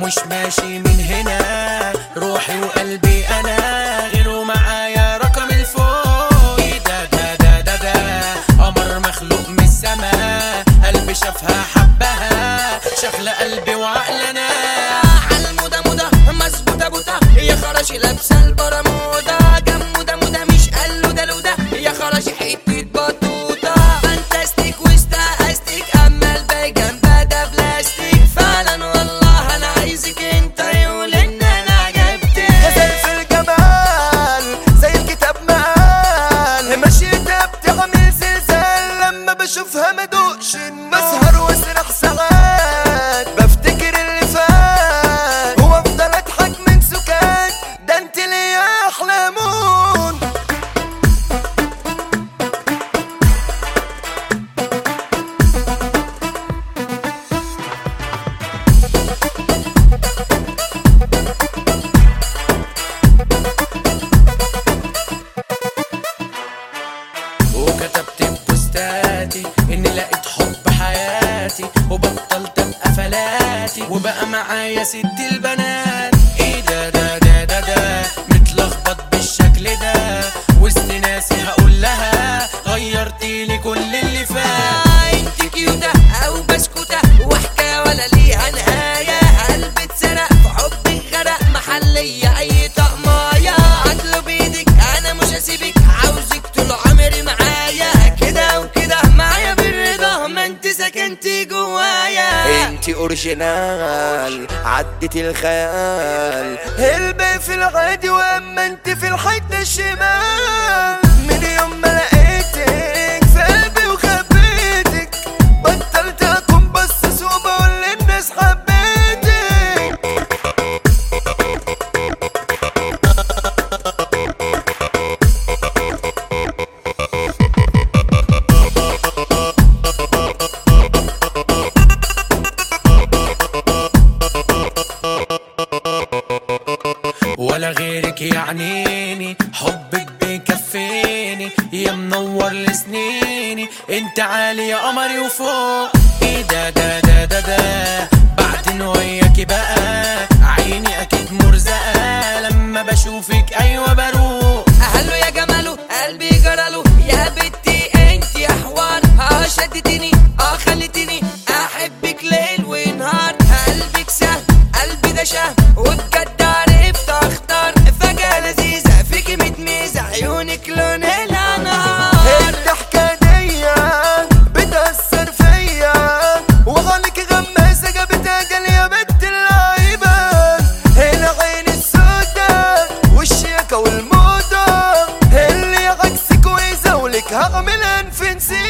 ومش ماشي من هنا روحي وقلبي انا غيره معايا رقم الفوق ايه ده ده ده ده ده قمر مخلوق من السما قلبي شافها حبها شغلة قلبي وعقلنا عالموضة موضة مظبوطة بوطة يا خراشي لابسة البرمودا جمودة موضة مش قلودة لودة يا خراشي حتة بطوطة فانتاستيك وستاستيك اما الباقي جنبها ده بلاستيك فعلا والله انا عايزك انت يقول ان انا عجبتك غزل في الجمال زي الكتاب مقال مشيتها بتعمل زلزال لما بشوفها مدوقش بسهر واسرح ساعات بفتكر اللي فات وافضل اضحك من سكات ده انت ليا احلى مون وكتبت بوستاتي اني لقيت حب حياتي وبطلت ابقى فلاتي وبقى معايا ست البنات ايه ده ده ده ده ده متلخبط بالشكل ده وسط ناسي هقول لها غيرتيلي كل اللي فات آه، انت كيوتة او بسكوتة وحكاية ولا ليها نهاية قلبي اتسرق في حبك غرق محلية اي طقماية عدلو بايدك انا مش هسيبك عاوزك طول عمري معايا كده وكده معايا بالرضا ما انت سكنتي جوايا انت اوريجينال عدت الخيال الباقي في العادي واما انت في الحته الشمال من يوم ما لقيتك في قلبي وخبيتك بطلت اكون بصص وبقول للناس حبيتك ولا غيرك يعنيني حبك بيكفيني يا منور لسنيني انت عالي يا قمري وفوق ايه ده ده ده ده ده بعدين وياكي بقى عيني اكيد مرزقه لما بشوفك ايوه بروق اهله يا جماله قلبي جراله يا بنتي انت يا حوار اه شدتني اه خلتني احبك ليل ونهار قلبك سهل قلبي ده شهر وبجد عرفت اختار فجأة لذيذة فيكي متميزة عيونك لون الانهار الضحكة دي بتأثر فيا وغالك غماسة جابت أجل يا بنت اللعيبة العين السودا والشياكة والموضة اللي عكسك ويزولك هعمل انف نسيت